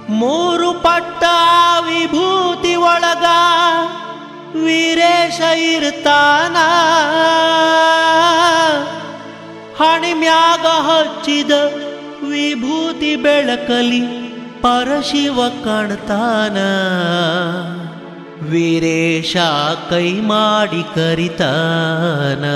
ಮೂರು ಪಟ್ಟ ವಿಭೂತಿ ಒಳಗ ವೀರೇಶ ಇರ್ತಾನ ಹಣಿಮ್ಯಾಗ ಹಚ್ಚಿದ ವಿಭೂತಿ ಬೆಳಕಲಿ ಪರಶಿವ ಕಾಣ್ತಾನ ವೀರೇಶ ಕೈ ಮಾಡಿ ಕರಿತಾನ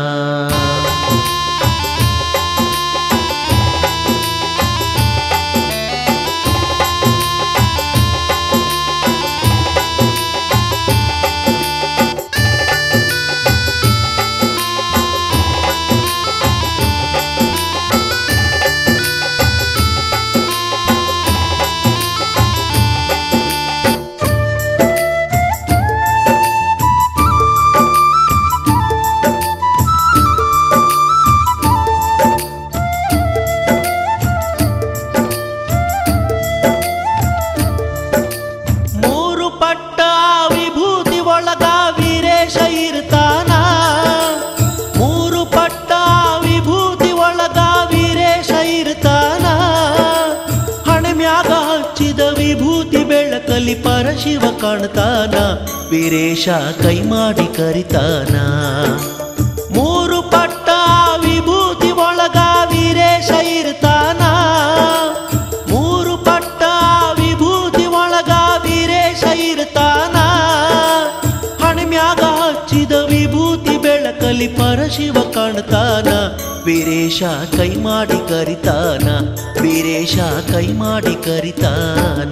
ಮೂರು ಪಟ್ಟ ವಿಭೂತಿ ಒಳಗ ವೀರೇಶ ಇರ್ತಾನ ಮೂರು ಪಟ್ಟ ವಿಭೂತಿ ಒಳಗ ವೀರೇಶ ಇರ್ತಾನ ಹಣಮ್ಯಾಗ ಹಚ್ಚಿದ ವಿಭೂತಿ ಬೆಳಕಲಿ ಪರಶಿವ ಕಾಣ್ತಾನ ವೀರೇಶ ಕೈ ಮಾಡಿ ಕರಿತಾನ ಮೂರು ಪಟ್ಟ ವಿಭೂತಿ ಒಳಗ ವೀರೇಶ ಇರ್ತಾನ ಮೂರು ಪಟ್ಟ ವಿಭೂತಿ ಒಳಗ ವೀರೇಶ ಇರ್ತಾನ ಹಣಮ್ಯಾಗ ಹಚ್ಚಿದ ವಿಭೂತಿ ಬೆಳಕಲಿ ಪರಶಿವ ಕಾಣ್ತಾನ ವೀರೇಶ ಕೈ ಮಾಡಿ ಕರಿತಾನ ವೀರೇಶ ಕೈ ಮಾಡಿ ಕರಿತಾನ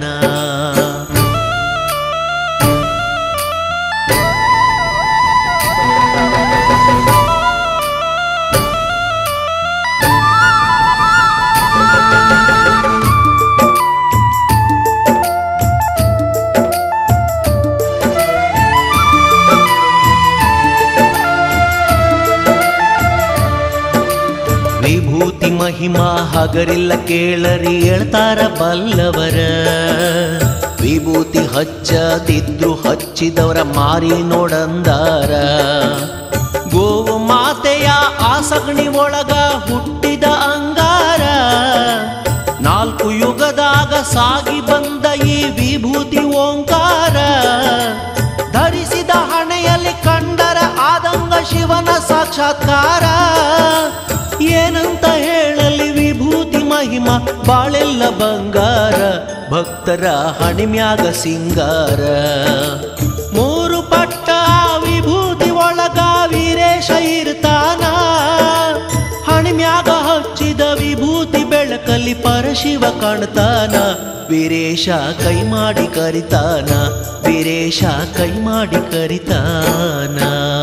ವಿಭೂತಿ ಮಹಿಮಾ ಹಗರಿಲ್ಲ ಕೇಳರಿ ಹೇಳ್ತಾರ ಬಲ್ಲವರ ವಿಭೂತಿ ಹಚ್ಚದಿದ್ರು ಹಚ್ಚಿದವರ ಮಾರಿ ನೋಡಂದಾರ ಗೋವು ಮಾತೆಯ ಆಸಗಣಿ ಒಳಗ ಹುಟ್ಟಿದ ಅಂಗಾರ ನಾಲ್ಕು ಯುಗದಾಗ ಸಾಗಿ ಬಂದ ಈ ವಿಭೂತಿ ಓಂಕಾರ ಧರಿಸಿದ ಹಣೆಯಲ್ಲಿ ಕಂಡರ ಆದಂಗ ಶಿವನ ಸಾಕ್ಷಾತ್ಕಾರ ಏನಂತ ಹೇಳಲಿ ವಿಭೂತಿ ಮಹಿಮ ಬಾಳೆಲ್ಲ ಬಂಗಾರ ಭಕ್ತರ ಹಣಿಮ್ಯಾಗ ಸಿಂಗಾರ ಮೂರು ಪಟ್ಟ ವಿಭೂತಿ ಒಳಗ ವೀರೇಶ ಇರ್ತಾನ ಹಣಿಮ್ಯಾಗ ಹಚ್ಚಿದ ವಿಭೂತಿ ಬೆಳಕಲಿ ಪರಶಿವ ಕಾಣ್ತಾನ ವೀರೇಶ ಕೈ ಮಾಡಿ ಕರಿತಾನ ವೀರೇಶ ಕೈ ಮಾಡಿ ಕರಿತಾನ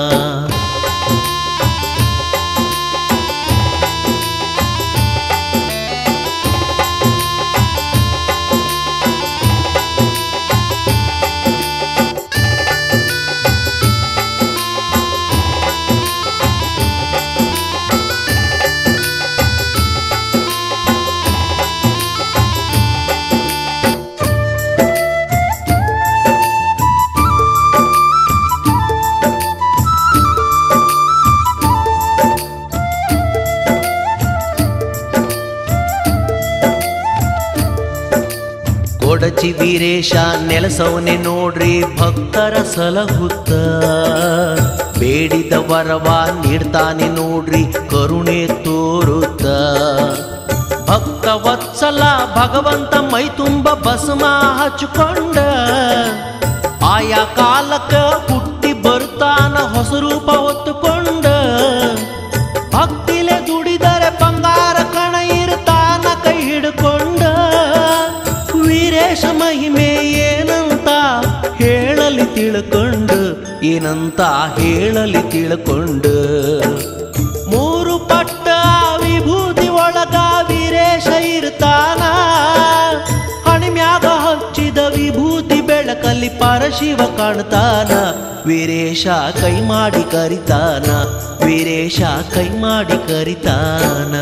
ಕೊಡಚಿ ವೀರೇಶ ನೆಲಸವನೆ ನೋಡ್ರಿ ಭಕ್ತರ ಸಲಹುತ್ತ ಬೇಡಿದ ವರವ ನೀಡ್ತಾನೆ ನೋಡ್ರಿ ಕರುಣೆ ತೋರುತ್ತ ಭಕ್ತ ವತ್ಸಲ ಭಗವಂತ ಮೈ ತುಂಬ ಭಸ್ಮ ಹಚ್ಕೊಂಡ ಆಯಾ ಕಾಲಕ್ಕ ಹುಟ್ಟಿ ಬರ್ತಾನ ಹೊಸ ರೂಪ ಹೊತ್ತುಕೊಂಡ ಭಕ್ತಿಲೆ ದುಡಿದರೆ ಬಂಗಾರ ಕಣ ಇರ್ತಾನ ಕೈ ಹಿಡ್ಕೊಂಡ ವೀರೇಶ ಮಹಿಮೆ ಏನಂತ ಹೇಳಲಿ ತಿಳ್ಕೊಂಡು ಏನಂತ ಹೇಳಲಿ ತಿಳ್ಕೊಂಡು ಮೂರು ಪಟ್ಟ ವಿಭೂತಿ ಒಳಗ ವೀರೇಶ ಇರ್ತಾನ ಹಣಿಮ್ಯಾಗ ಹಚ್ಚಿದ ವಿಭೂತಿ ಬೆಳಕಲ್ಲಿ ಪರಶಿವ ಕಾಣ್ತಾನ ವೀರೇಶ ಕೈ ಮಾಡಿ ಕರಿತಾನ ವೀರೇಶ ಕೈ ಮಾಡಿ ಕರಿತಾನ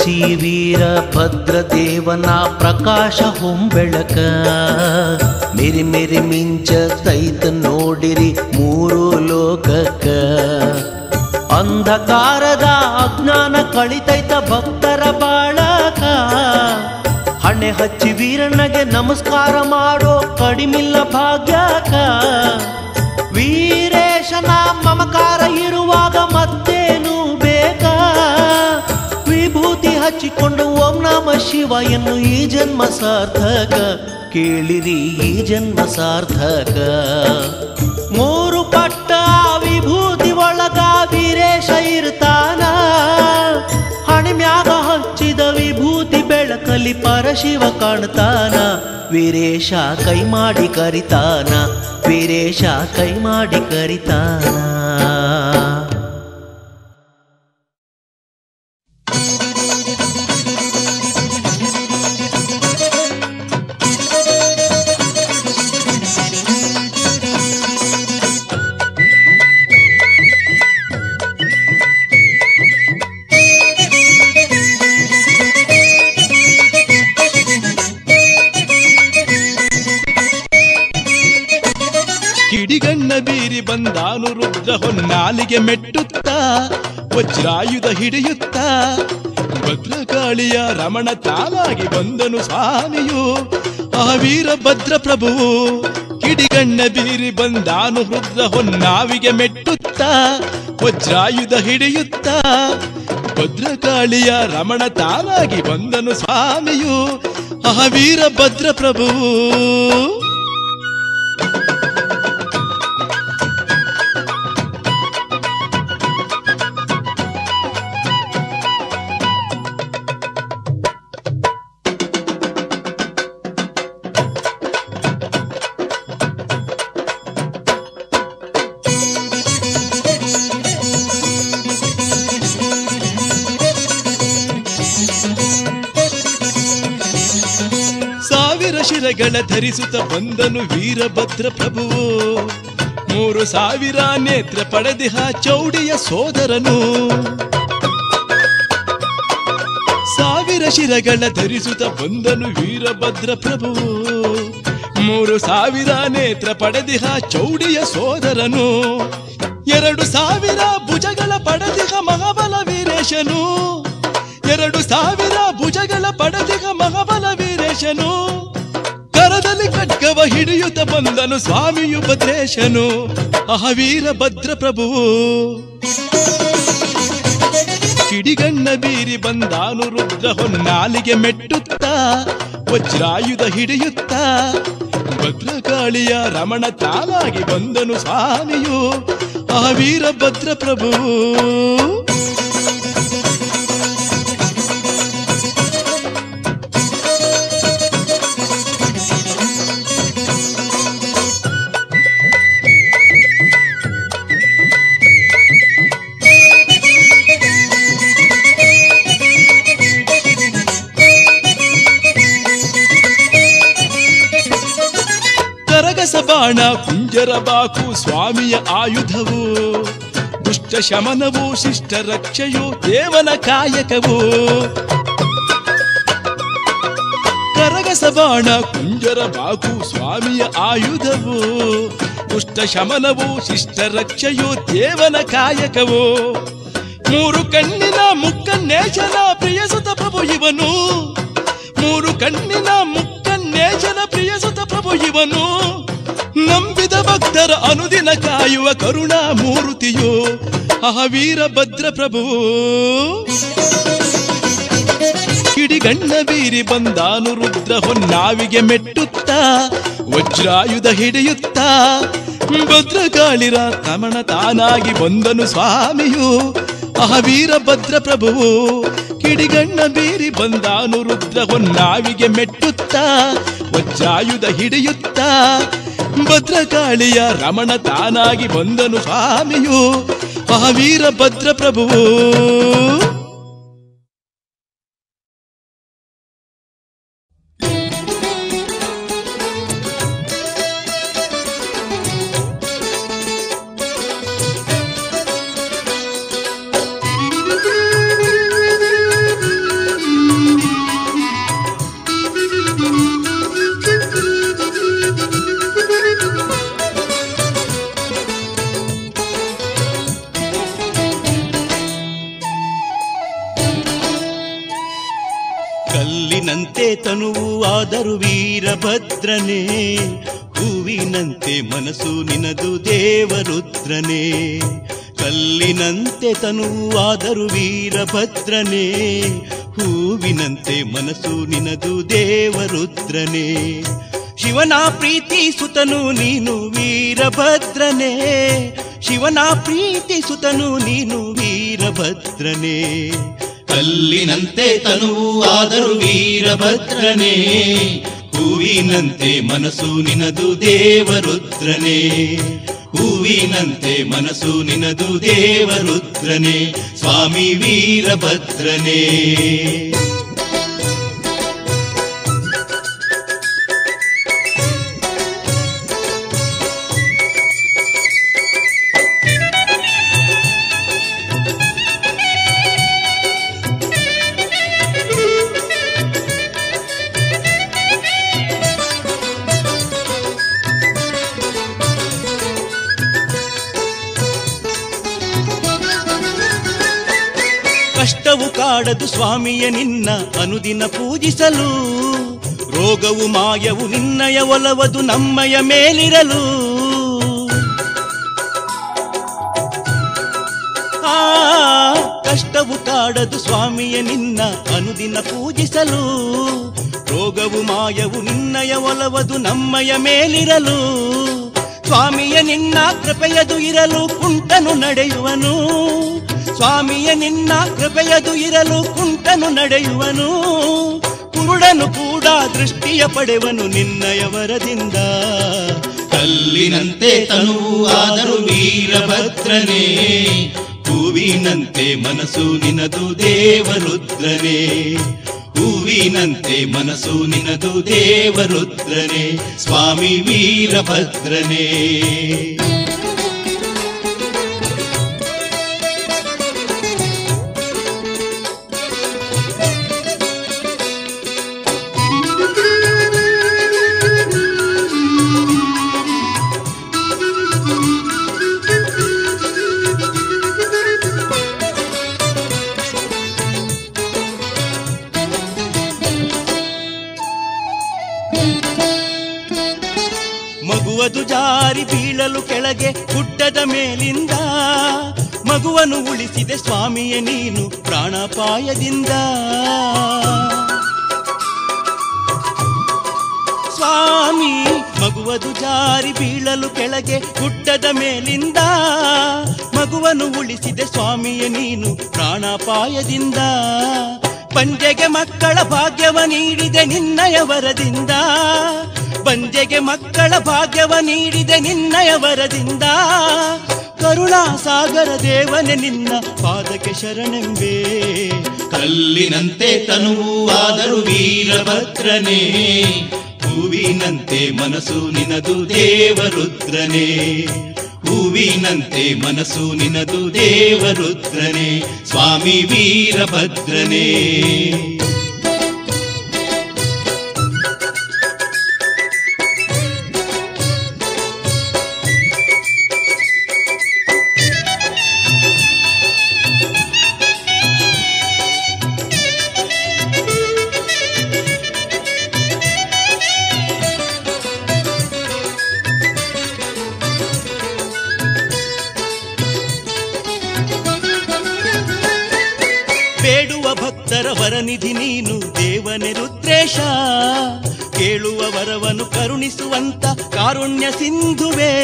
ಹಚ್ಚಿ ವೀರ ಭದ್ರದೇವನ ಪ್ರಕಾಶ ಹೊಂಬೆಳಕ ಮಿರಿ ಮಿರಿ ಮಿಂಚ ತೈತ ನೋಡಿರಿ ಮೂರು ಲೋಕಕ್ಕ ಅಂಧಕಾರದ ಅಜ್ಞಾನ ಕಳಿತೈತ ಭಕ್ತರ ಬಾಳಕ ಹಣೆ ಹಚ್ಚಿ ವೀರಣ್ಣಗೆ ನಮಸ್ಕಾರ ಮಾಡೋ ಕಡಿಮಿಲ್ಲ ಭಾಗ್ಯಕ ವೀರೇಶನ ಮಮಕಾರ ಇರುವಾಗ ಮತ್ತೇನು ಬೇಕಾ ವಿಭೂತಿ ಹಚ್ಚಿಕೊಂಡು ಓಂ ನಮ ಶಿವ ಎನ್ನು ಈ ಜನ್ಮ ಸಾರ್ಥಕ ಕೇಳಿರಿ ಈ ಜನ್ಮ ಸಾರ್ಥಕ ಮೂರು ಪಟ್ಟ ವಿಭೂತಿ ಒಳಗ ವೀರೇಶ ಇರ್ತಾನ ಹಣಿಮ್ಯಾಗ ಹಚ್ಚಿದ ವಿಭೂತಿ ಬೆಳಕಲಿ ಪರಶಿವ ಕಾಣ್ತಾನ ವೀರೇಶ ಕೈ ಮಾಡಿ ಕರಿತಾನ ವೀರೇಶ ಕೈ ಮಾಡಿ ಕರಿತಾನ ಕಿಡಿಗಣ್ಣ ಬೀರಿ ಬಂದಾನು ರುದ್ರ ಹೊನ್ನಾಲಿಗೆ ಮೆಟ್ಟುತ್ತಾ ವಜ್ರಾಯುಧ ಹಿಡಿಯುತ್ತಾ ಭದ್ರಕಾಳಿಯ ರಮಣ ತಾನಾಗಿ ಬಂದನು ಸ್ವಾಮಿಯು ಆ ವೀರಭದ್ರ ಪ್ರಭುವು ಕಿಡಿಗಣ್ಣ ಬೀರಿ ಬಂದಾನು ರುದ್ರ ಹೊನ್ನಾವಿಗೆ ಮೆಟ್ಟುತ್ತಾ ವಜ್ರಾಯುಧ ಹಿಡಿಯುತ್ತಾ ಭದ್ರಕಾಳಿಯ ರಮಣ ತಾನಾಗಿ ಬಂದನು ಸ್ವಾಮಿಯು ಆ ವೀರಭದ್ರ ಪ್ರಭುವು ಸಾವಿರ ಶಿರಗಳ ಧರಿಸುತ್ತ ಬಂದನು ವೀರಭದ್ರ ಪ್ರಭುವು ಮೂರು ಸಾವಿರ ನೇತ್ರ ಪಡೆದಿಹ ಚೌಡಿಯ ಸೋದರನು ಸಾವಿರ ಶಿರಗಳ ಧರಿಸುತ್ತ ಬಂದನು ವೀರಭದ್ರ ಪ್ರಭುವು ಮೂರು ಸಾವಿರ ನೇತ್ರ ಪಡೆದಿಹ ಚೌಡಿಯ ಸೋದರನು ಎರಡು ಸಾವಿರ ಭುಜಗಳ ಪಡೆದಿಹ ಮಹಾಬಲ ವೀರೇಶನು ಎರಡು ಸಾವಿರ ಭುಜಗಳ ಪಡೆದಿಗ ಮಹಾಬಲ ವೀರೇಶನು ಕರದಲ್ಲಿ ಖಡ್ಗವ ಹಿಡಿಯುತ್ತ ಬಂದನು ಸ್ವಾಮಿಯು ಭದ್ರೇಶನು ಆ ವೀರಭದ್ರ ಪ್ರಭುವು ಕಿಡಿಗಣ್ಣ ಬೀರಿ ಬಂದಾನು ರುದ್ರ ಹೊನ್ನಾಲಿಗೆ ಮೆಟ್ಟುತ್ತಾ ವಜ್ರಾಯುಧ ಹಿಡಿಯುತ್ತಾ ಭದ್ರಕಾಳಿಯ ರಮಣ ತಾನಾಗಿ ಬಂದನು ಸ್ವಾಮಿಯು ಆ ವೀರಭದ್ರ ಪ್ರಭುವು ಕರಗಸ ಬಾಣ ಕುಂಜರ ಬಾಕು ಸ್ವಾಮಿಯ ಆಯುಧವು ದುಷ್ಟ ಶಮನವು ಶಿಷ್ಟ ರಕ್ಷೆಯು ದೇವನ ಕಾಯಕವು ಕರಗಸ ಬಾಣ ಕುಂಜರ ಬಾಕು ಸ್ವಾಮಿಯ ಆಯುಧವು ದುಷ್ಟ ಶಮನವು ಶಿಷ್ಟ ರಕ್ಷೆಯು ದೇವನ ಕಾಯಕವು ಮೂರು ಕಣ್ಣಿನ ಮುಕ್ಕನ್ನೇಶನ ಪ್ರಿಯಸುತ ಪ್ರಭು ಇವನು ಮೂರು ಕಣ್ಣಿನ ಮುಕ್ಕನ್ನೇಶನ ಪ್ರಿಯಸುತ ಪ್ರಭು ಇವನು ನಂಬಿದ ಭಕ್ತರ ಅನುದಿನ ಕಾಯುವ ಕರುಣಾ ಮೂರ್ತಿಯು ಆ ವೀರಭದ್ರ ಪ್ರಭುವು ಕಿಡಿಗಣ್ಣ ಬೀರಿ ಬಂದಾನು ರುದ್ರ ಹೊನ್ನಾವಿಗೆ ಮೆಟ್ಟುತ್ತಾ ವಜ್ರಾಯುಧ ಹಿಡಿಯುತ್ತಾ ಭದ್ರಕಾಳಿರ ರಮಣ ತಾನಾಗಿ ಬಂದನು ಸ್ವಾಮಿಯು ಆ ವೀರಭದ್ರ ಪ್ರಭುವು ಕಿಡಿಗಣ್ಣ ಬೀರಿ ಬಂದಾನು ರುದ್ರ ಹೊನ್ನಾವಿಗೆ ಮೆಟ್ಟುತ್ತಾ ವಜ್ರಾಯುಧ ಹಿಡಿಯುತ್ತಾ ಭದ್ರಕಾಳಿಯ ರಮಣ ತಾನಾಗಿ ಬಂದನು ಸ್ವಾಮಿಯು ಆ ವೀರಭದ್ರ ಪ್ರಭುವು ಕಲ್ಲಿನಂತೆ ತನುವು ಆದರೂ ವೀರಭದ್ರನೇ ಹೂವಿನಂತೆ ಮನಸ್ಸು ನಿನದು ದೇವರುದ್ರನೇ ಕಲ್ಲಿನಂತೆ ತನುವು ಆದರೂ ವೀರಭದ್ರನೇ ಹೂವಿನಂತೆ ಮನಸ್ಸು ನಿನದು ದೇವರುದ್ರನೇ ಶಿವನ ಪ್ರೀತಿ ಸುತನು ನೀನು ವೀರಭದ್ರನೇ ಶಿವನ ಪ್ರೀತಿ ಸುತನು ನೀನು ವೀರಭದ್ರನೇ ಕಲ್ಲಿನಂತೆ ತನುವು ಆದರೂ ವೀರಭದ್ರನೇ ಹೂವಿನಂತೆ ಮನಸ್ಸು ನಿನದು ದೇವರುದ್ರನೇ ಹೂವಿನಂತೆ ಮನಸ್ಸು ನಿನದು ದೇವರುದ್ರನೇ ಸ್ವಾಮಿ ವೀರಭದ್ರನೇ ಕಷ್ಟವು ಕಾಡದು ಸ್ವಾಮಿಯ ನಿನ್ನ ಅನುದಿನ ಪೂಜಿಸಲು ರೋಗವು ಮಾಯವು ನಿನ್ನಯ ಒಲವದು ನಮ್ಮಯ ಮೇಲಿರಲು ಆ ಕಷ್ಟವು ಕಾಡದು ಸ್ವಾಮಿಯ ನಿನ್ನ ಅನುದಿನ ಪೂಜಿಸಲು ರೋಗವು ಮಾಯವು ನಿನ್ನಯ ಒಲವದು ನಮ್ಮಯ ಮೇಲಿರಲು ಸ್ವಾಮಿಯ ನಿನ್ನ ಕೃಪೆಯದು ಇರಲು ಕುಂಟನು ನಡೆಯುವನು ಸ್ವಾಮಿಯ ನಿನ್ನ ಕೃಪೆಯದು ಇರಲು ಕುಂಟನು ನಡೆಯುವನು ಕುರುಡನು ಕೂಡ ದೃಷ್ಟಿಯ ಪಡೆವನು ನಿನ್ನಯ ವರದಿಂದ ಕಲ್ಲಿನಂತೆ ತನುವು ಆದರೂ ವೀರಭದ್ರನೇ ಹೂವಿನಂತೆ ಮನಸ್ಸು ನಿನದು ದೇವರುದ್ರನೇ ಹೂವಿನಂತೆ ಮನಸ್ಸು ನಿನದು ದೇವರುದ್ರನೇ ಸ್ವಾಮಿ ವೀರಭದ್ರನೇ ಮಗುವದು ಜಾರಿ ಬೀಳಲು ಕೆಳಗೆ ಗುಡ್ಡದ ಮೇಲಿಂದ ಮಗುವನ್ನು ಉಳಿಸಿದೆ ಸ್ವಾಮಿಯ ನೀನು ಪ್ರಾಣಾಪಾಯದಿಂದ ಸ್ವಾಮಿ ಮಗುವದು ಜಾರಿ ಬೀಳಲು ಕೆಳಗೆ ಗುಡ್ಡದ ಮೇಲಿಂದ ಮಗುವನ್ನು ಉಳಿಸಿದೆ ಸ್ವಾಮಿಯ ನೀನು ಪ್ರಾಣಾಪಾಯದಿಂದ ಪಂಜೆಗೆ ಮಕ್ಕಳ ಭಾಗ್ಯವ ನೀಡಿದೆ ನಿನ್ನಯ ವರದಿಂದ ಬಂಜೆಗೆ ಮಕ್ಕಳ ಭಾಗ್ಯವ ನೀಡಿದೆ ನಿನ್ನಯ ವರದಿಂದ ಕರುಣಾ ಸಾಗರ ದೇವನೆ ನಿನ್ನ ಪಾದಕ್ಕೆ ಶರಣೆಂಬೇ ಕಲ್ಲಿನಂತೆ ತನುವು ಆದರೂ ವೀರಭದ್ರನೇ ಹೂವಿನಂತೆ ಮನಸ್ಸು ನಿನದು ದೇವರುದ್ರನೇ ಹೂವಿನಂತೆ ಮನಸ್ಸು ನಿನದು ದೇವರುದ್ರನೇ ಸ್ವಾಮಿ ವೀರಭದ್ರನೇ ಬೇಡುವ ಭಕ್ತರ ವರನಿಧಿ ನೀನು ದೇವನೆ ರುದ್ರೇಶ ಕೇಳುವ ವರವನ್ನು ಕರುಣಿಸುವಂತ ಕಾರುಣ್ಯ ಸಿಂಧುವೇ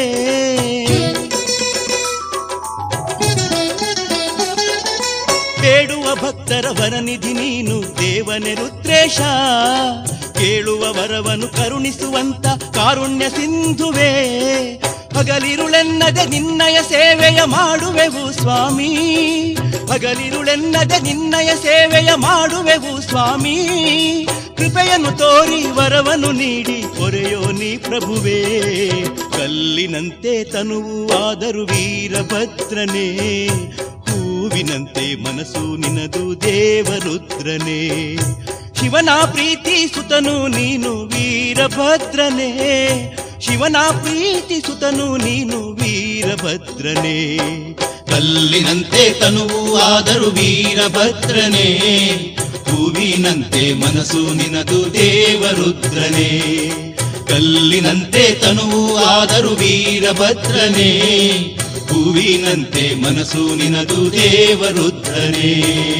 ಬೇಡುವ ಭಕ್ತರ ವರನಿಧಿ ನೀನು ದೇವನೆ ರುದ್ರೇಶ ಕೇಳುವ ವರವನ್ನು ಕರುಣಿಸುವಂತ ಕಾರುಣ್ಯ ಸಿಂಧುವೇ ಹಗಲಿರುಳೆನ್ನದೆ ನಿನ್ನಯ ಸೇವೆಯ ಮಾಡುವೆವು ಸ್ವಾಮಿ ಹಗಲಿರುಳೆನ್ನದೆ ನಿನ್ನಯ ಸೇವೆಯ ಮಾಡುವೆವು ಸ್ವಾಮಿ ಕೃಪೆಯನ್ನು ತೋರಿ ವರವನ್ನು ನೀಡಿ ಹೊರೆಯೋ ನೀ ಪ್ರಭುವೇ ಕಲ್ಲಿನಂತೆ ತನುವು ಆದರೂ ವೀರಭದ್ರನೇ ಹೂವಿನಂತೆ ಮನಸ್ಸು ನಿನದು ದೇವರುದ್ರನೇ ಶಿವನ ಪ್ರೀತಿ ಸುತನು ನೀನು ವೀರಭದ್ರನೇ ಶಿವನ ಪ್ರೀತಿ ಸುತನು ನೀನು ವೀರಭದ್ರನೇ ಕಲ್ಲಿನಂತೆ ತನುವು ಆದರೂ ವೀರಭದ್ರನೇ ಹೂವಿನಂತೆ ಮನಸ್ಸು ನಿನದು ದೇವರುದ್ರನೇ ಕಲ್ಲಿನಂತೆ ತನುವು ಆದರೂ ವೀರಭದ್ರನೇ ಹೂವಿನಂತೆ ಮನಸ್ಸು ನಿನದು ದೇವರುದ್ರನೇ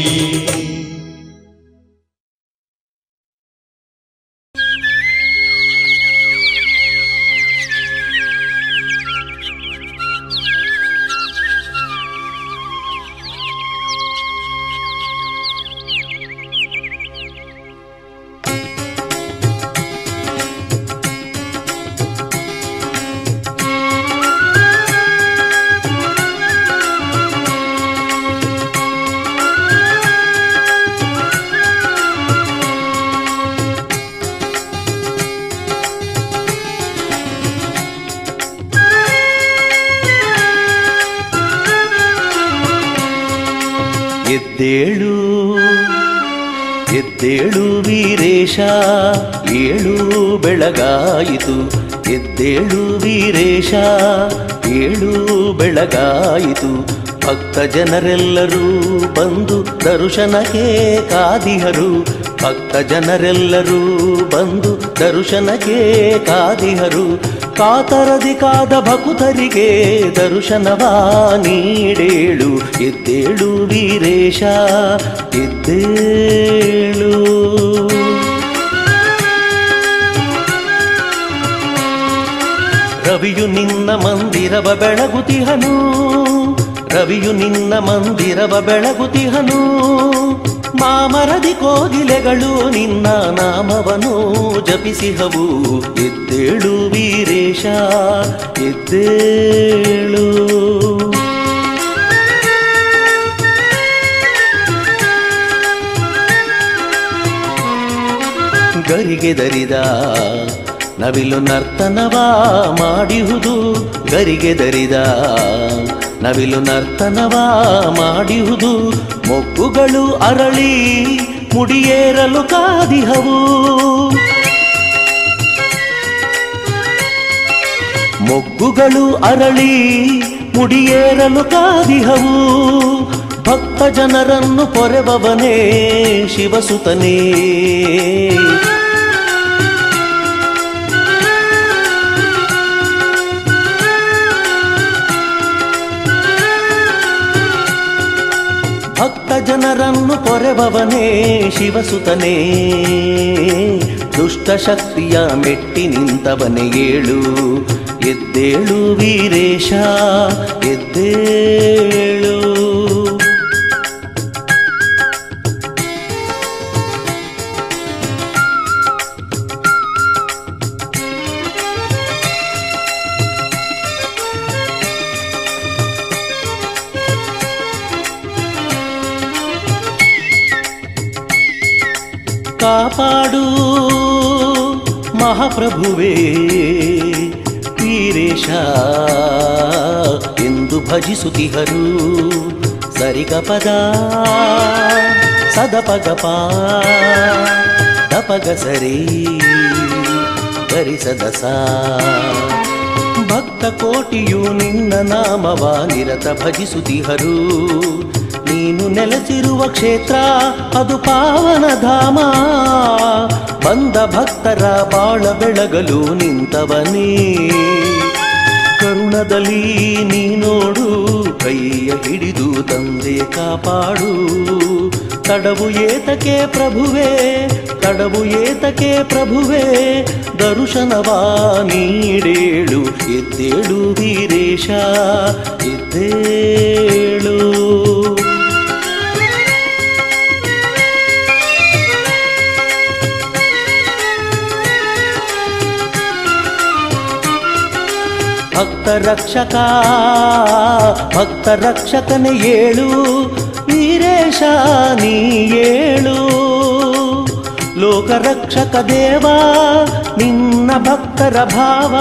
ಎದ್ದೇಳು ಎದ್ದೇಳು ವೀರೇಶ ಏಳು ಬೆಳಗಾಯಿತು ಎದ್ದೇಳು ವೀರೇಶ ಏಳು ಬೆಳಗಾಯಿತು ಭಕ್ತ ಜನರೆಲ್ಲರೂ ಬಂದು ದರ್ಶನಕ್ಕೆ ಕಾದಿಹರು ಭಕ್ತ ಜನರೆಲ್ಲರೂ ಬಂದು ದರ್ಶನಕ್ಕೆ ಕಾದಿಹರು ಕಾತರದಿ ಕಾದ ಭಕುತರಿಗೆ ದರ್ಶನವಾ ನೀಡೇಳು ಎದ್ದೇಳು ವೀರೇಶ ಎದ್ದೇಳು ರವಿಯು ನಿನ್ನ ಮಂದಿರವ ಬೆಳಗುತಿಹನು ರವಿಯು ನಿನ್ನ ಮಂದಿರವ ಬೆಳಗುತಿಹನು ಮಾಮರದಿ ಕೋಗಿಲೆಗಳು ನಿನ್ನ ನಾಮವನು ಜಪಿಸಿಹವು ಎದ್ದೇಳು ವೀರೇಶ ಎದ್ದೇಳು ಗರಿಗೆ ದರಿದ ನವಿಲು ನರ್ತನವಾ ಮಾಡಿಹುದು ಗರಿಗೆ ದರಿದ ನವಿಲು ನರ್ತನವಾ ಮಾಡಿಹುದು ಮೊಗ್ಗುಗಳು ಅರಳಿ ಮುಡಿಯೇರಲು ಕಾದಿಹವು ಮೊಗ್ಗುಗಳು ಅರಳಿ ಮುಡಿಯೇರಲು ಕಾದಿಹವು ಭಕ್ತ ಜನರನ್ನು ಪೊರೆಬವನೇ ಶಿವಸುತನೇ ಭಕ್ತ ಜನರನ್ನು ಪೊರೆಬವನೇ ಶಿವಸುತನೇ ದುಷ್ಟ ಶಕ್ತಿಯ ಮೆಟ್ಟಿ ನಿಂತವನೇ ಏಳು ಎದ್ದೇಳು ವೀರೇಶ ಎದ್ದೇಳು ಕಾಪಾಡು ಮಹಾಪ್ರಭುವೇ ವೀರೇಶ ಎಂದು ಭಜಿಸುತ್ತಿಹರು ಸರಿಗಪದ ಸದಪಗಪ ದಪಗ ಸರಿ ಧರಿಸದ ಸಾ ಭಕ್ತ ಕೋಟಿಯು ನಿನ್ನ ನಾಮವ ನಿರತ ಭಜಿಸುತ್ತಿಹರು ನೀನು ನೆಲೆಸಿರುವ ಕ್ಷೇತ್ರ ಅದು ಪಾವನ ಧಾಮ ಬಂದ ಭಕ್ತರ ಬಾಳ ಬೆಳಗಲು ನಿಂತವನೇ ಕರುಣದಲ್ಲಿ ನೀ ನೋಡು ಕೈಯ ಹಿಡಿದು ತಂದೆ ಕಾಪಾಡು ತಡವು ಏತಕ್ಕೆ ಪ್ರಭುವೇ ತಡವು ಏತಕ್ಕೆ ಪ್ರಭುವೇ ದರ್ಶನವಾ ನೀಡೇಳು ಎದ್ದೇಳು ವೀರೇಶ ಎದ್ದೇಳು ಭಕ್ತ ರಕ್ಷಕ ಭಕ್ತ ರಕ್ಷಕನೇ ಏಳು ವೀರೇಶ ನೀ ಏಳು ಲೋಕ ರಕ್ಷಕ ದೇವ ನಿನ್ನ ಭಕ್ತರ ಭಾವ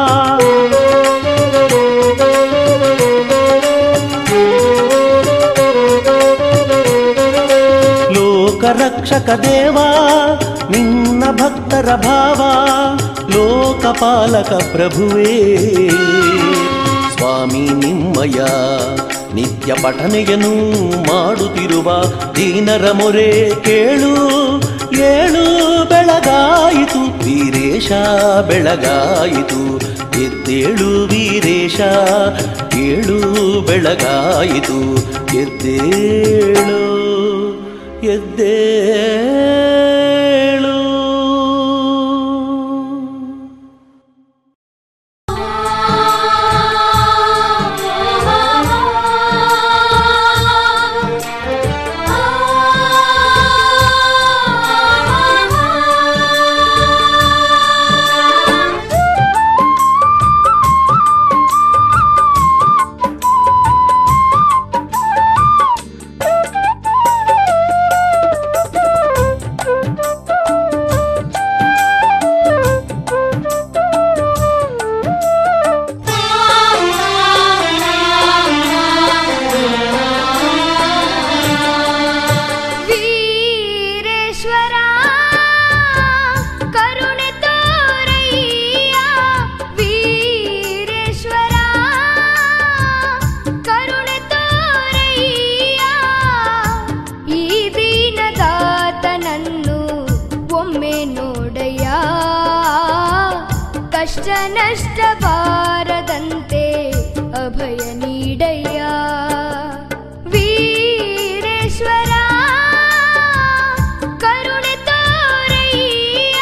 ಲೋಕ ರಕ್ಷಕ ದೇವ ನಿನ್ನ ಭಕ್ತರ ಭಾವ ಲೋಕಪಾಲಕ ಪ್ರಭುವೇ ಸ್ವಾಮಿ ನಿಮ್ಮಯ ನಿತ್ಯ ಪಠನೆಯನ್ನು ಮಾಡುತ್ತಿರುವ ದೀನರ ಮೊರೆ ಕೇಳು ಏಳು ಬೆಳಗಾಯಿತು ವೀರೇಶ ಬೆಳಗಾಯಿತು ಎದ್ದೇಳು ವೀರೇಶ ಏಳು ಬೆಳಗಾಯಿತು ಎದ್ದೇಳು ಎದ್ದೇಳು ವೀರೇಶ್ವರ ಕರುಣೆ ತೋರಯ್ಯ ವೀರೇಶ್ವರ ಕರುಣೆ ತೋರಯ್ಯ ಈ ದೀನದಾತನನ್ನು ಒಮ್ಮೆ ನೋಡಯ್ಯ ಕಷ್ಟ ನಷ್ಟ ಬಾರದಂತೆ ಅಭಯ ನೀಡಯ್ಯ ವೀರೇಶ್ವರ ಕರುಣೆ ತೋರಯ್ಯ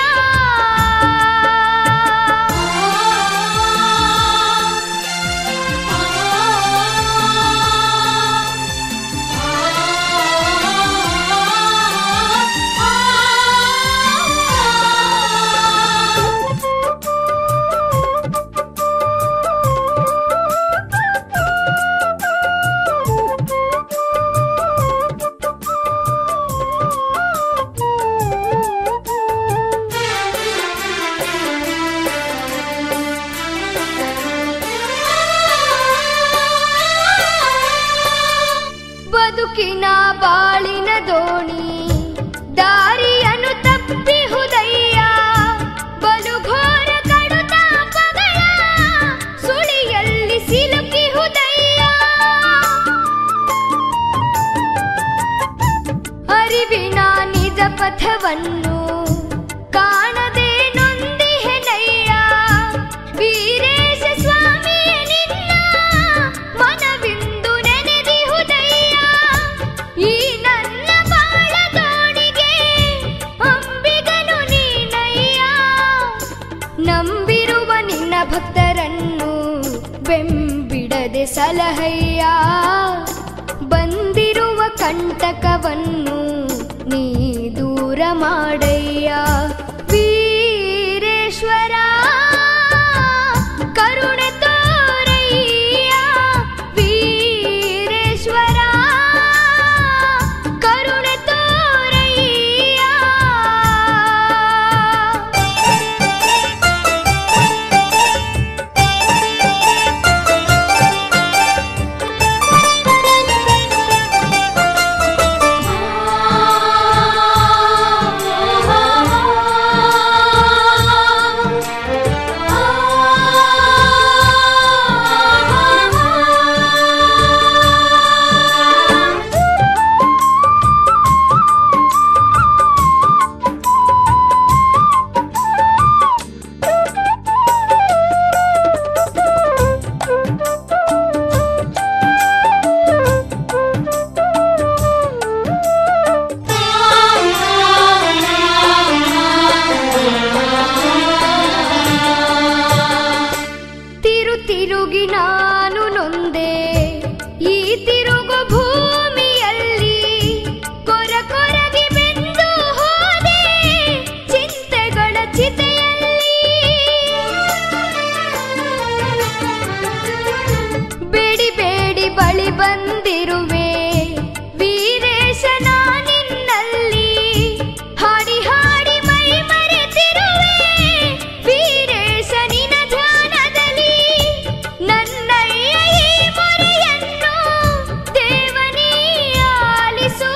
ಬದುಕಿನ ಬಾಳಿನ ದೋಣಿ ದಾರಿಯನ್ನು ತಪ್ಪಿಹುದಯ್ಯ ಬಲುಘೋರ ಕಡುತಾಪಗಳ ಸುಳಿಯಲ್ಲಿ ಸಿಲುಕಿಹುದಯ್ಯ ಅರಿವಿನ ನಿಜ ಪಥವನ್ನು ಕಾಣದೆ ನೊಂದಿಹೆನಯ್ಯ ವೀರೇಶ ಸ್ವಾಮಿಯ ನಿನ್ನ ಮನವಿಂದು ನೆನೆದಿಹುದಯ್ಯ ಈ ನನ್ನ ಬಾಳ ದೋಣಿಗೆ ಅಂಬಿಗನು ನೀನಯ್ಯ ನಂಬಿರುವ ನಿನ್ನ ಭಕ್ತರನ್ನು ಬೆಂಬಿಡದೆ ಸಲಹಯ್ಯ ಬಂದಿರುವ ಕಂಟಕವನ್ನು ನೀ ದೂರ ಮಾಡಯ್ಯ ವೀರೇಶ್ವರ ಕರುಣೆ ತೋರಯ್ಯ ವೀರೇಶ್ವರ ಕರುಣೆ ತೋರಯ್ಯ ತಿರು ತಿರುಗಿ ನಾನು ನೊಂದೆ ಈ ತಿರುಗು ಭೂಮಿಯಲ್ಲಿ ಕೊರ ಕೊರಗಿ ಬೆಂದು ಹೋದೆ ಚಿಂತೆಗಳ ಚಿತೆಯಲ್ಲಿ ಬೇಡಿ ಬೇಡಿ ಬಳಿ ಬಂದಿರುವೆ ವೀರೇಶ ನಿನ್ನಲ್ಲಿ ಹಾಡಿ ಹಾಡಿ ಮೈ ಮರೆತಿರುವೆ ವೀರೇಶ ನಿನ ಧ್ಯಾನದಲ್ಲಿ ನನ್ನಯ್ಯ ಈ ಮೊರೆಯನ್ನು ದೇವನೀ ಆಲಿಸು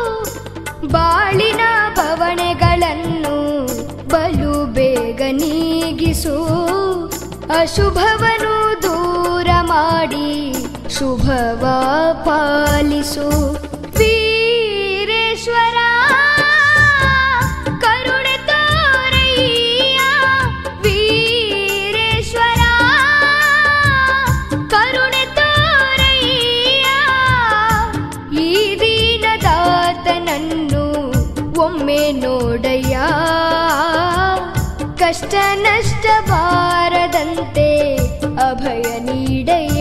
ಬಾಳಿನ ಬವಣೆಗಳನ್ನು ಬಲು ಬೇಗ ನೀಗಿಸು ಅಶುಭವನು ದೂರ ಮಾಡಿ ಶುಭವ ಪಾಲಿಸು ವೀರೇಶ್ವರ ಕರುಣೆ ತೋರಯ್ಯ ವೀರೇಶ್ವರ ಕರುಣೆ ತೋರಯ್ಯ ಈ ದೀನದಾತನನ್ನು ಒಮ್ಮೆ ನೋಡಯ್ಯ ಕಷ್ಟ ನಷ್ಟ ಬಾರದಂತೆ ಅಭಯ ನೀಡಯ್ಯ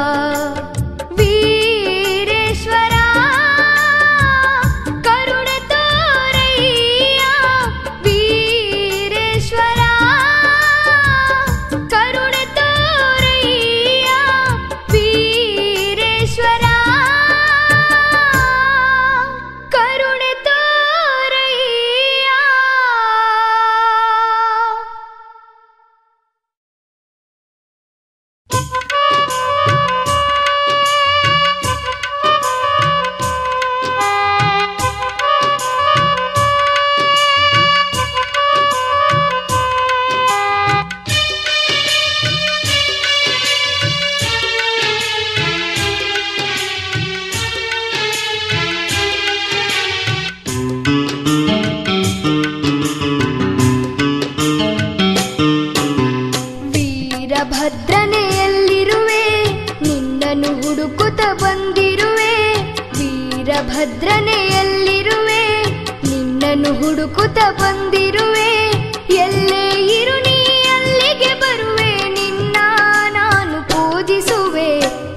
ವೀರೇಶ್ವರ ಕರುಣೆ ತೋರಯ್ಯ ವೀರೇಶ್ವರ ಕರುಣೆ ತೋರಯ್ಯ ವೀರೇಶ್ವರ ಕರುಣೆ ತೋರಯ್ಯ ವೀರಭದ್ರನೆಯಲ್ಲಿರುವೆ ನಿನ್ನನ್ನು ಹುಡುಕುತ್ತ ಬಂದಿರುವೆ ವೀರಭದ್ರನೆಯಲ್ಲಿರುವೆ ನಿನ್ನನ್ನು ಹುಡುಕುತ್ತ ಬಂದಿರುವೆ ಎಲ್ಲೇ ಇರು ನೀ ಅಲ್ಲಿಗೆ ಬರುವೆ ನಿನ್ನ ನಾನು ಪೂಜಿಸುವೆ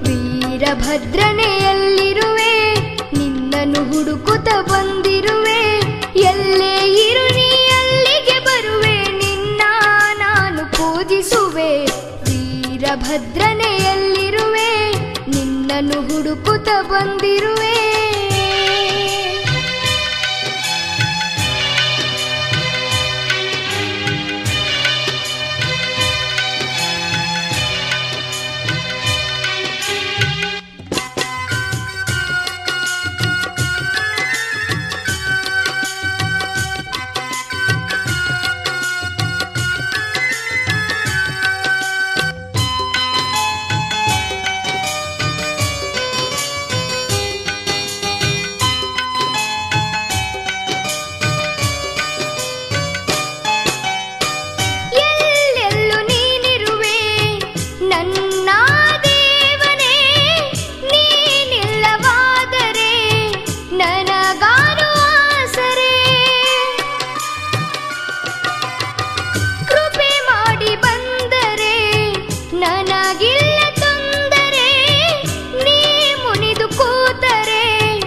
ವೀರಭದ್ರನೆಯಲ್ಲಿರುವೆ ನಿನ್ನನ್ನು ಹುಡುಕುತ್ತ ಬಂದಿರುವೆ ಎಲ್ಲೇ ಇರು ನೀ ಅಲ್ಲಿಗೆ ಬರುವೆ ನಿನ್ನ ನಾನು ಪೂಜಿಸುವೆ ವೀರಭದ್ರನೆಯಲ್ಲಿರುವೆ ನಿನ್ನನ್ನು ಹುಡುಕುತ್ತ ಬಂದಿರುವೆ ಎಲ್ಲೆಲ್ಲೂ ನೀನಿರುವೆ ನನ್ನ ದೇವನೇ ನೀನಿಲ್ಲವಾದರೆ ನನಗಾರು ಆಸರೆ ಕೃಪೆ ಮಾಡಿ ಬಂದರೆ ನನಗಿಲ್ಲ ತೊಂದರೆ ನೀ ಮುನಿದು ಕೂತರೆ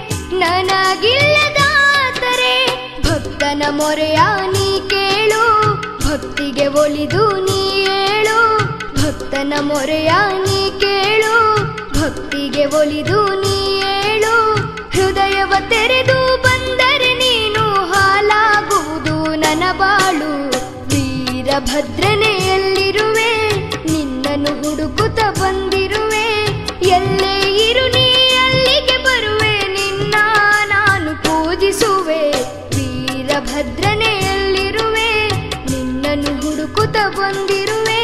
ನನಗಿಲ್ಲದಾದರೆ ಭಕ್ತನ ಮೊರೆಯ ನೀ ಕೇಳು ಭಕ್ತಿಗೆ ಒಲಿದು ನೀ ಏಳು ಭಕ್ತನ ಮೊರೆಯ ನೀ ಕೇಳು ಭಕ್ತಿಗೆ ಒಲಿದು ನೀ ಏಳು ಹೃದಯವ ತೆರೆದು ಬಂದರೆ ನೀನು ಹಾಲಾಗುವುದು ನನ್ನ ಬಾಳು ವೀರಭದ್ರನೆಯಲ್ಲಿರುವೆ ನಿನ್ನನ್ನು ಹುಡುಕುತ್ತ ಬಂದಿರುವೆ ಎಲ್ಲೇ ಇರು ನೀ ಅಲ್ಲಿಗೆ ಬರುವೆ ನಿನ್ನ ನಾನು ಪೂಜಿಸುವೆ ವೀರಭದ್ರನೆಯಲ್ಲಿರುವೆ ನಿನ್ನನ್ನು ಹುಡುಕುತ್ತ ಬಂದಿರುವೆ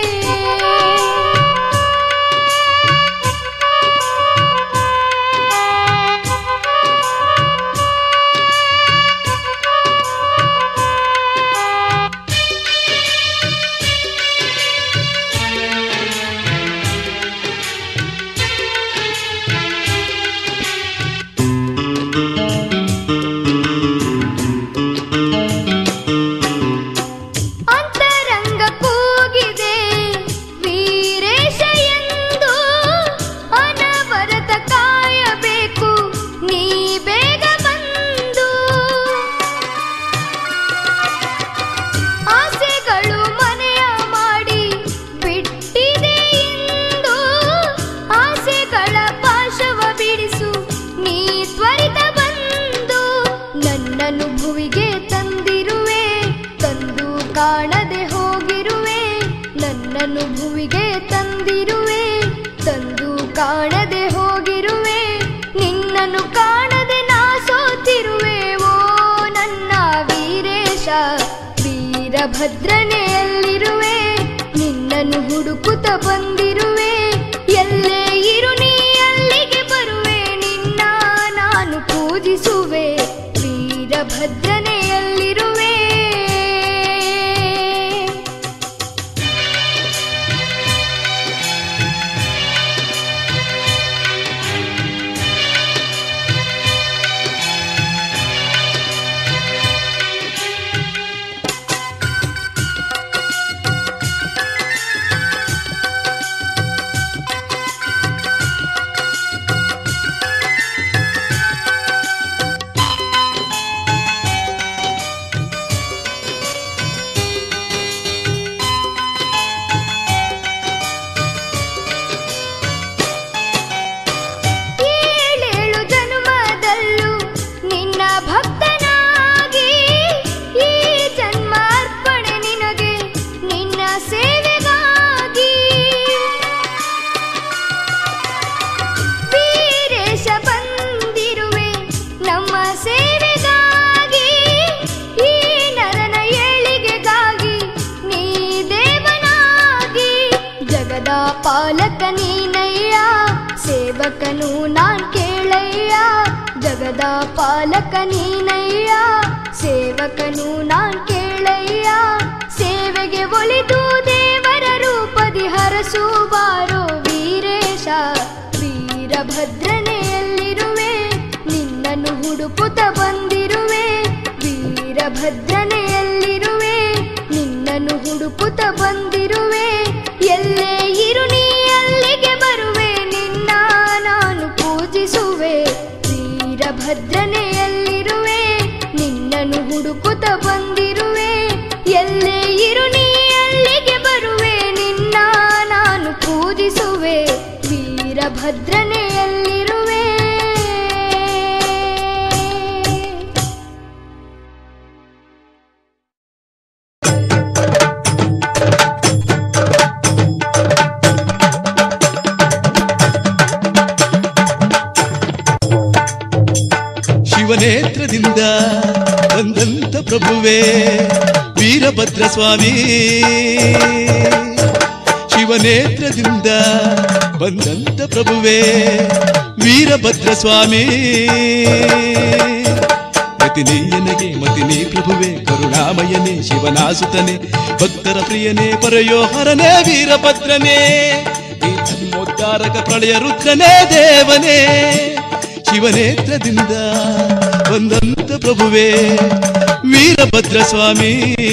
ಅಂತರಂಗ ಕೂಗಿದೆ ವೀರೇಶ ಎಂದು ಅನವರತ ಕಾಯಬೇಕು ನೀ ಬೇಗ ಬಂದು ಆಸೆಗಳು ಮನೆಯ ಮಾಡಿ ಬಿಟ್ಟಿದೆ ಇಂದು ಆಸೆಗಳ ಪಾಶವ ಬಿಡಿಸು ನೀ ತ್ವರಿತ ಬಂದು ನನ್ನನ್ನು ಭುವಿಗೆ ತಂದಿರುವೆ ತಂದು ಕಾಣದೆ ಹೋಗಿರುವೆ ನನ್ನನ್ನು ಭುವಿಗೆ ತಂದಿರುವೆ ತಂದು ಕಾಣದೆ ಹೋಗಿರುವೆ ನಿನ್ನನ್ನು ಕಾಣದೆ ನಾ ಸೋತಿರುವೆ ಓ ನನ್ನ ವೀರೇಶ ವೀರಭದ್ರನೆಯಲ್ಲಿರುವೆ ನಿನ್ನನ್ನು ಹುಡುಕುತ್ತ ಬಂದಿರುವೆ ಎಲ್ಲೇ ಇರು ನೀ ಜಗದ ಪಾಲಕ ನೀನಯ್ಯ ಸೇವಕನು ನಾನ್ ಕೇಳಯ್ಯ ಸೇವೆಗೆ ಒಲಿದು ದೇವರ ರೂಪದಿ ಹರಸು ಬಾರೋ ವೀರೇಶ ವೀರಭದ್ರನೆಯಲ್ಲಿರುವೆ ನಿನ್ನನ್ನು ಹುಡುಕುತ್ತ ಬಂದಿರುವೆ ವೀರಭದ್ರನೆಯಲ್ಲಿರುವೆ ನಿನ್ನನ್ನು ಹುಡುಕುತ್ತ ಬಂದಿರುವೆ ಎಲ್ಲೇ ಇರು ನೀ ಅಲ್ಲಿಗೆ ಬರುವೆ ನಿನ್ನ ನಾನು ಪೂಜಿಸುವೆ ವೀರಭದ್ರನೆಯಲ್ಲಿರುವೆ ನಿನ್ನನ್ನು ಹುಡುಕುತ್ತ ಬಂದಿರುವೆ ಎಲ್ಲೇ ಇರು ನೀ ಅಲ್ಲಿಗೆ ಬರುವೆ ನಿನ್ನ ನಾನು ಪೂಜಿಸುವೆ ವೀರಭದ್ರನೆಯಲ್ಲಿರುವೆ ಶಿವನೇತ್ರದಿಂದ ಬಂದಂತ ಪ್ರಭುವೇ ವೀರಭದ್ರ ಸ್ವಾಮಿ ಶಿವನೇತ್ರದಿಂದ ಬಂದಂತ ಪ್ರಭುವೇ ವೀರಭದ್ರ ಸ್ವಾಮಿ ಗತಿನೀಯನಿಗೆ ಮತಿನಿ ಪ್ರಭುವೇ ಕರುಣಾಮಯನೇ ಶಿವನಾಸುತನೆ ಭಕ್ತರ ಪ್ರಿಯನೇ ಪರಯೋಹರನೇ ವೀರಭದ್ರನೇ ಈ ಧರ್ಮೋದ್ಧಾರಕ ಪ್ರಳಯ ರುದ್ರನೇ ದೇವನೇ ಶಿವನೇತ್ರದಿಂದ ಬಂದಂತ ಪ್ರಭುವೇ ವೀರಭದ್ರ ಸ್ವಾಮಿ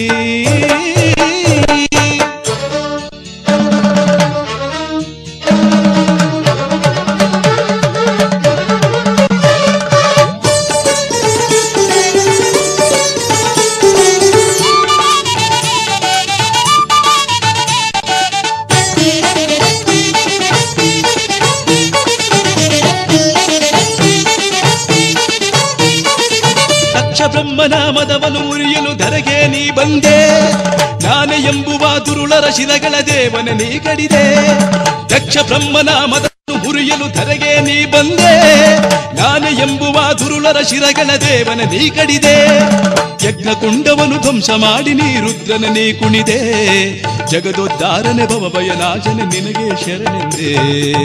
ದಕ್ಷ ಬ್ರಹ್ಮನಾಮದವನು ಮುರಿಯಲು ಧರೆಗೆ ನೀ ಬಂದೆ ನಾನೆ ಎಂಬುವ ದುರುಳರ ಶಿಲಗಳ ದೇವನ ನೀ ಕಡಿದೆ ದಕ್ಷ ಬ್ರಹ್ಮನಾಮದವನು ಮುರಿಯಲು ಧರೆಗೆ ನೀ ಬಂದೆ ನಾನೆ ಎಂಬುವ ದುರುಳರ ಶಿರಗಳ ದೇವನ ನೀ ಕಡಿದೆ ಯಜ್ಞ ಕುಂಡವನು ಧ್ವಂಸ ಮಾಡಿ ನೀ ರುದ್ರನ ನೀ ಕುಣಿದೆ ಜಗದೋದ್ಧಾರನೆ ಭವ ಭಯನಾಶನೆ ನಿನಗೆ ಶರಣೆಂದೇ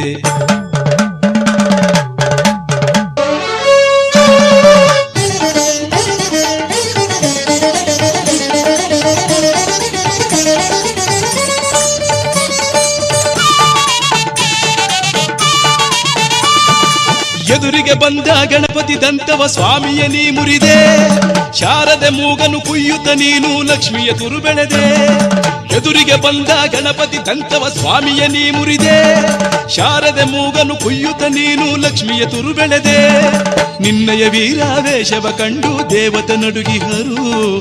ಎದುರಿಗೆ ಬಂದ ಗಣಪತಿ ದಂತವ ಸ್ವಾಮಿಯ ನೀ ಮುರಿದೆ ಶಾರದೆ ಮೂಗನು ಕುಯ್ಯುತ್ತ ನೀನು ಲಕ್ಷ್ಮಿಯ ತುರು ಬೆಳೆದೆ ಎದುರಿಗೆ ಬಂದ ಗಣಪತಿ ದಂತವ ಸ್ವಾಮಿಯ ನೀ ಮುರಿದೆ ಶಾರದೆ ಮೂಗನು ಕುಯ್ಯುತ್ತ ನೀನು ಲಕ್ಷ್ಮಿಯ ತುರು ಬೆಳೆದೆ ನಿನ್ನಯ ವೀರಾವೇಶವ ಕಂಡು ದೇವತ ನಡುಗಿಹರು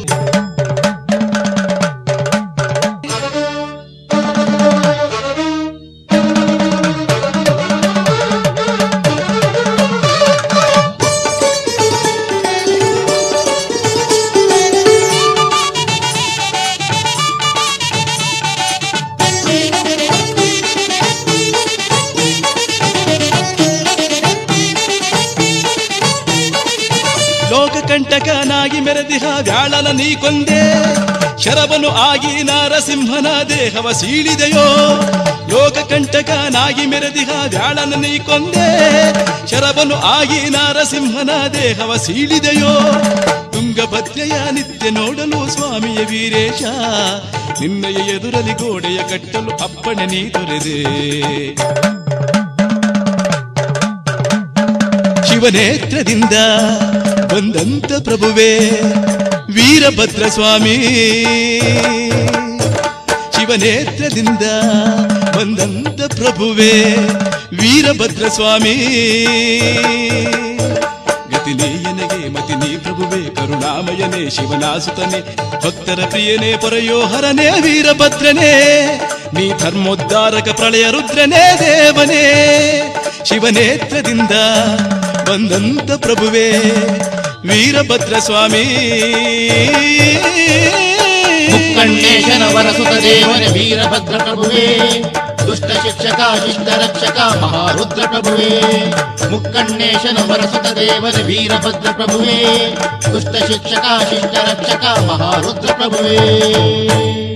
ಲೋಕಕಂಟಕನಾಗಿ ಮೆರೆದಿಹ ವ್ಯಾಳನ ನೀ ಕೊಂದೆ ಶರವನು ಆಗಿ ನಾರಸಿಂಹನ ದೇಹವ ಸೀಳಿದೆಯೋ ಲೋಕಕಂಟಕನಾಗಿ ಮೆರೆದಿಹ ವ್ಯಾಳನ ನೀ ಕೊಂದೆ ಶರವನು ಆಗಿ ನಾರಸಿಂಹನ ದೇಹವ ಸೀಳಿದೆಯೋ ತುಂಗಭದ್ರೆಯ ನಿತ್ಯ ನೋಡಲು ಸ್ವಾಮಿಯ ವೀರೇಶ ನಿನ್ನಯ ಎದುರಲಿ ಗೋಡೆಯ ಕಟ್ಟಲು ಅಪ್ಪಣೆ ನೀ ತೊರೆದೆ ಶಿವನೇತ್ರದಿಂದ ಬಂದಂತ ಪ್ರಭುವೇ ವೀರಭದ್ರ ಸ್ವಾಮಿ ಶಿವನೇತ್ರದಿಂದ ಬಂದಂತ ಪ್ರಭುವೇ ವೀರಭದ್ರ ಸ್ವಾಮಿ ಗತಿನೀಯನಿಗೆ ಮತಿನಿ ಪ್ರಭುವೇ ಕರುಣಾಮಯನೇ ಶಿವನಾಸುತನೇ ಭಕ್ತರ ಪ್ರಿಯನೇ ಪರಯೋಹರನೇ ವೀರಭದ್ರನೇ ನೀ ಧರ್ಮೋದ್ಧಾರಕ ಪ್ರಳಯ ರುದ್ರನೇ ದೇವನೇ ಶಿವನೇತ್ರದಿಂದ ಬಂದಂತ ಪ್ರಭುವೇ ವೀರಭದ್ರ ಸ್ವಾಮಿ ಮುಕ್ಕಣ್ಣೇಶನ ವರಸುತ ದೇವನ ವೀರಭದ್ರ ಪ್ರಭುವೇ ದುಷ್ಟ ಶಿಕ್ಷಕ ಶಿಷ್ಟ ರಕ್ಷಕ ಮಹಾರುದ್ರ ಪ್ರಭುವೇ ಮುಕ್ಕಣ್ಣೇಶನ ವರಸುತ ದೇವನ ವೀರಭದ್ರ ಪ್ರಭುವೇ ದುಷ್ಟ ಶಿಕ್ಷಕ ಶಿಷ್ಟ ರಕ್ಷಕ ಮಹಾರುದ್ರ ಪ್ರಭುವೇ